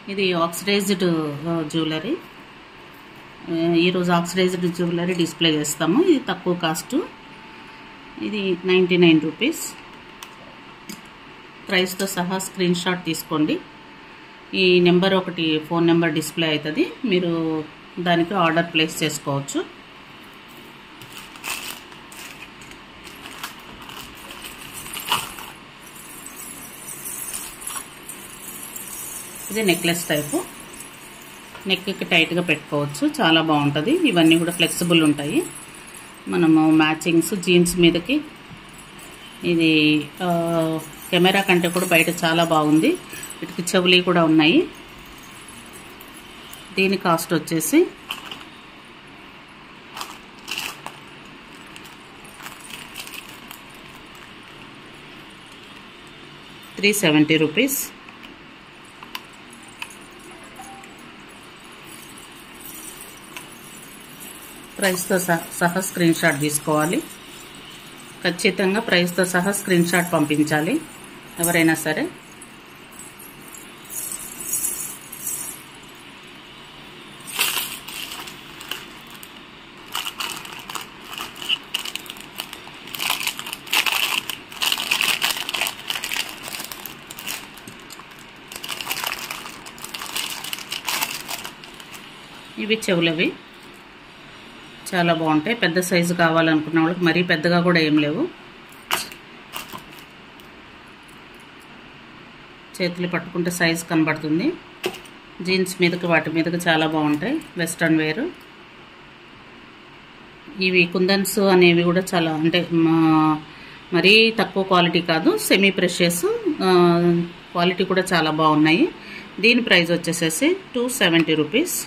ఇది oxidised jewellery ఈరోజు oxidised jewellery display చేస్తాము ఇది తక్కువ కాస్ట్ ఇది నైంటీ నైన్ రూపీస్ ప్రైస్తో సహా స్క్రీన్ షాట్ తీసుకోండి ఈ నెంబర్ ఒకటి ఫోన్ నెంబర్ డిస్ప్లే అవుతుంది మీరు దానికి ఆర్డర్ ప్లేస్ చేసుకోవచ్చు ఇది నెక్లెస్ టైపు నెక్కి టైట్గా పెట్టుకోవచ్చు చాలా బాగుంటుంది ఇవన్నీ కూడా ఫ్లెక్సిబుల్ ఉంటాయి మనము మ్యాచింగ్స్ జీన్స్ మీదకి ఇది కెమెరా కంటే కూడా బయట చాలా బాగుంది వీటికి చెవులి కూడా ఉన్నాయి దీని కాస్ట్ వచ్చేసి త్రీ సెవెంటీ రూపీస్ ప్రైస్తో సహా స్క్రీన్ షాట్ తీసుకోవాలి ఖచ్చితంగా ప్రైస్తో సహా స్క్రీన్ షాట్ పంపించాలి ఎవరైనా సరే ఇవి చెవులవి చాలా బాగుంటాయి పెద్ద సైజు కావాలనుకున్న వాళ్ళకి మరీ పెద్దగా కూడా ఏం లేవు చేతులు పట్టుకుంటే సైజు కనబడుతుంది జీన్స్ మీదకి వాటి మీదకి చాలా బాగుంటాయి వెస్ట్రన్ వేర్ ఇవి కుందన్స్ అనేవి కూడా చాలా అంటే మరీ తక్కువ క్వాలిటీ కాదు సెమీ ప్రెషియస్ క్వాలిటీ కూడా చాలా బాగున్నాయి దీని ప్రైస్ వచ్చేసేసి టూ సెవెంటీ రూపీస్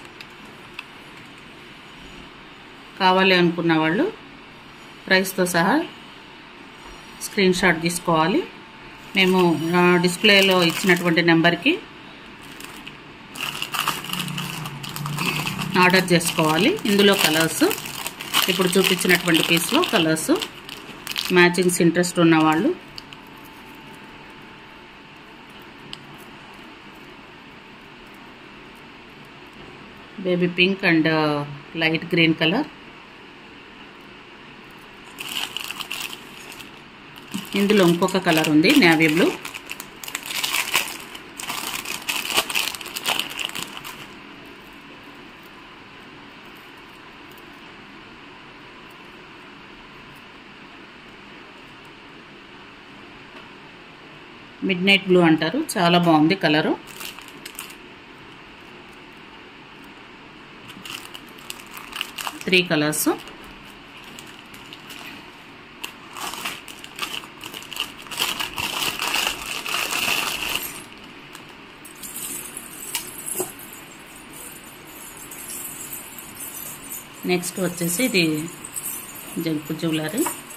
కావాలి అనుకున్న వాళ్ళు ప్రైస్తో సహా స్క్రీన్ షాట్ తీసుకోవాలి మేము డిస్ప్లేలో ఇచ్చినటువంటి నెంబర్కి ఆర్డర్ చేసుకోవాలి ఇందులో కలర్స్ ఇప్పుడు చూపించినటువంటి పీస్లో కలర్స్ మ్యాచింగ్స్ ఇంట్రెస్ట్ ఉన్నవాళ్ళు baby pink and light green colour ఇందులో ఇంకొక కలర్ ఉంది navy blue midnight blue అంటారు చాలా బాగుంది కలరు త్రీ కలర్స్ నెక్స్ట్ వచ్చేసి ఇది జంపు జ్యువెలరీ